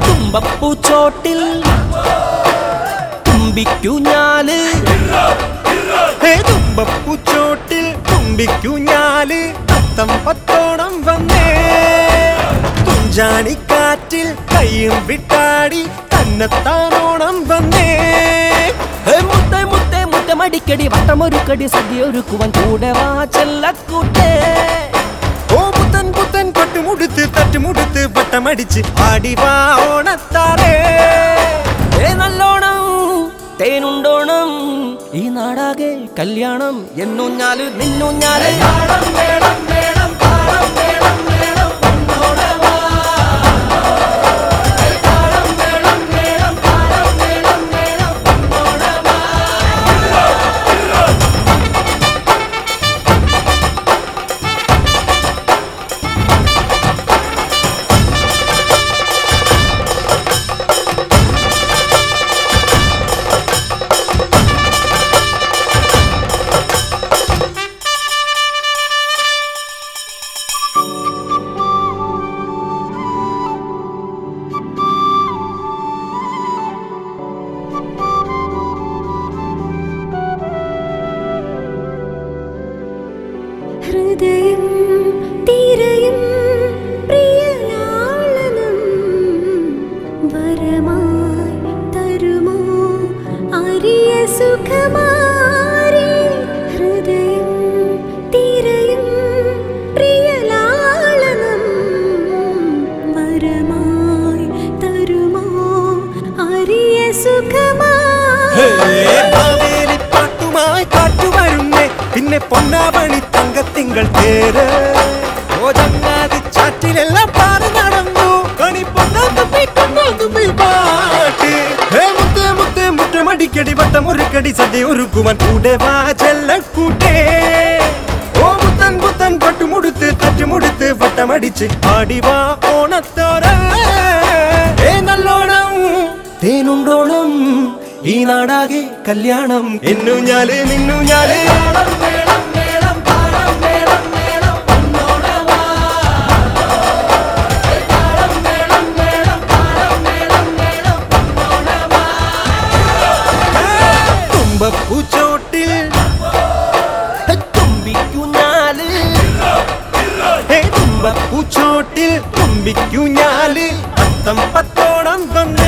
തുമ്പപ്പൂച്ചോട്ടിൽ തുമ്പിക്കുഞ്ഞാല് ഹേ തുമ്പപ്പൂച്ചോട്ടിൽ തുമ്പിക്കുഞ്ഞാല് അത്തം പത്തോണം വന്നേ തുഞ്ചാണിക്കാറ്റിൽ കയ്യും വിട്ടാടി തന്നെത്താനോണം വന്നേ ഹേ, മുത്തേ മുത്തേ മുത്തമടിക്കടി വട്ടമൊരുക്കടി സദ്യയൊരുക്കുവാൻ കൂടെ വാ ചെല്ലക്കൂട്ടേ ഓ പുത്തൻ പുത്തൻ പട്ടുമുടുത്ത് തട്ടുമുടുത്ത് വട്ടമടിച്ച് ആടിവാ ഓണത്താറേ ഏ നല്ലോണം തേനുണ്ടോണം ഈ നാടാകെ കല്യാണം എന്നൂഞ്ഞാല് നിന്നൂഞ്ഞാല് ഹൃദയം തിരയും പ്രിയലാളനം വരമായി തരുമോ അരിയ സുഖമാരി ഹൃദയം തിരയും പ്രിയലാളനം വരമായി തരുമോ അരിയ സുഖമാരി മാവേലി പാട്ടുമായി കാട്ടുവരുന്നേ പിന്നെ പൊന്നാവണി തങ്കത്തിങ്കൾ തേര് ഓ ചങ്ങാതി ചാറ്റിലെല്ലാം പാറി നടന്നു കണി പൊന്നാ തുമ്പി കൊന്നാ തുമ്പി പാട്ട് ഹേ മുത്തേ മുത്തേ മുറ്റമടിക്കടി വട്ടമൊരുക്കടി സദ്യ ഒരുക്കുവാൻ കൂടെ വാ ചെല്ലക്കൂട്ടേ ഓ മുത്തൻ പുത്തൻ പട്ടുമുടുത്ത് തട്ടുമുടുത്ത് വട്ടമടിച്ച് ആടിവാ ഓണത്തോര ഏ നല്ലോണം തേനുണ്ടോണം ഈ നാടാകെ കല്യാണം എന്നൂഞ്ഞാല് നിന്നൂഞ്ഞാല് തുമ്പപ്പൂച്ചോട്ടിൽ തുമ്പിക്കുഞ്ഞാല് ഹേ തുമ്പപ്പൂച്ചോട്ടിൽ തുമ്പിക്കുഞ്ഞാല് അത്തം പത്തോണം വന്നു